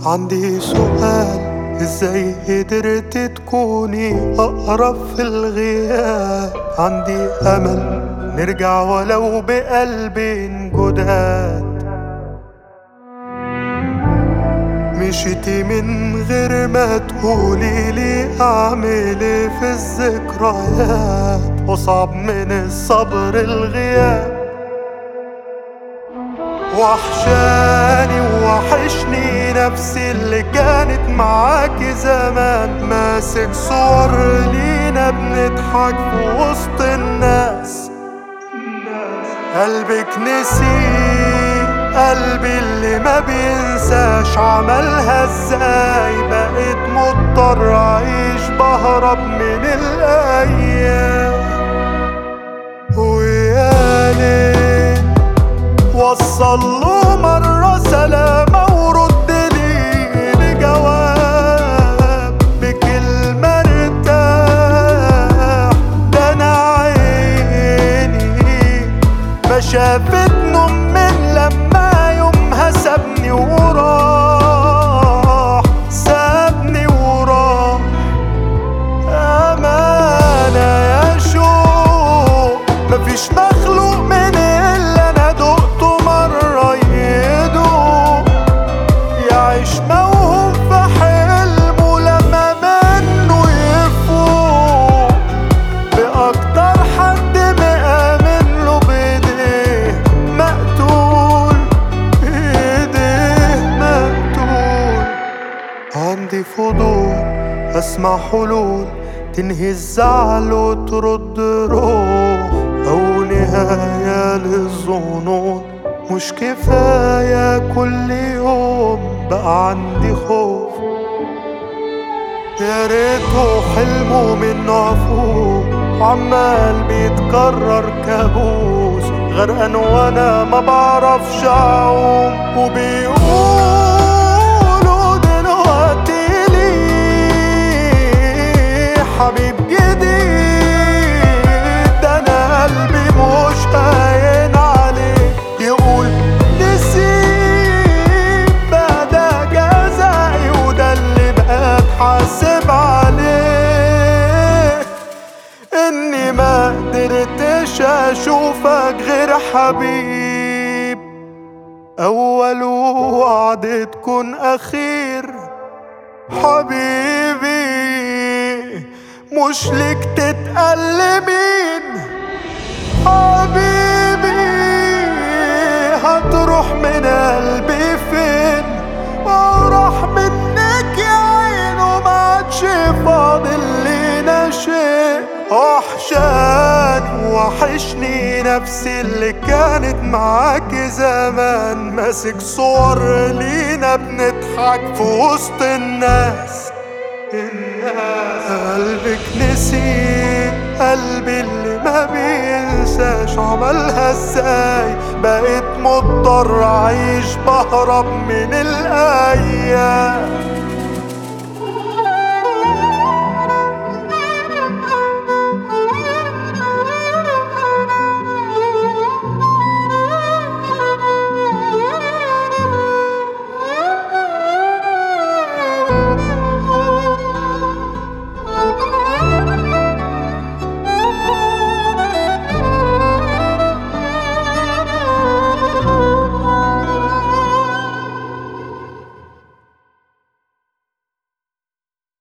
عندي سؤال ازاي قدرت تكوني اقرب في الغياب عندي امل نرجع ولو بقلبين جداد مشيتي من غير ما تقولي لي اعمل ايه في الذكريات وصعب من الصبر الغياب وحشاني ووحشني نفسي اللي كانت معاكي زمان ماسك صور لينا بنضحك في وسط الناس قلبك نسي قلبي اللي ما بينساش عملها ازاي بقيت مضطر اعيش بهرب من الايام ويا ليل وصل له مرة سلامة ورد لي بجواب بكلمة ارتاح ده انا عيني ما شافت نوم من لما يومها سابني وراح سابني وراح أمانة يا شوق مفيش مخلوق من اللي أنا دقته مرة يدوق يعيش موهوم في حلمه لما منه يفوق بأكتر حد مآمن له بإيديه مقتول بإيديه مقتول عندي فضول اسمع حلول تنهي الزعل وترد روح او نهاية للظنون مش كفاية كل يوم بقى عندي خوف يا ريته حلمه من عفوف عمال بيتكرر كابوس غرقان وانا ما بعرفش اعوم وبيقولوا دلوقتي ليه حبيب جديد ده انا قلبي مش هاين عليه يقول نسيب بقى ده جزائي وده اللي بقى اتحاسب عليه اني ما قدرتش اشوفك غير حبيب اول وعد تكون اخير حبيبي مش ليك تتألمين حبيبي هتروح من قلبي فين وراح منك يا عين وما عادش فاضل لينا شيء وحشان وحشني نفسي اللي كانت معاكي زمان ماسك صور لينا بنضحك في وسط الناس الناس قلبك نسي قلبي اللي ما بينساش عملها ازاي بقيت مضطر اعيش بهرب من الايام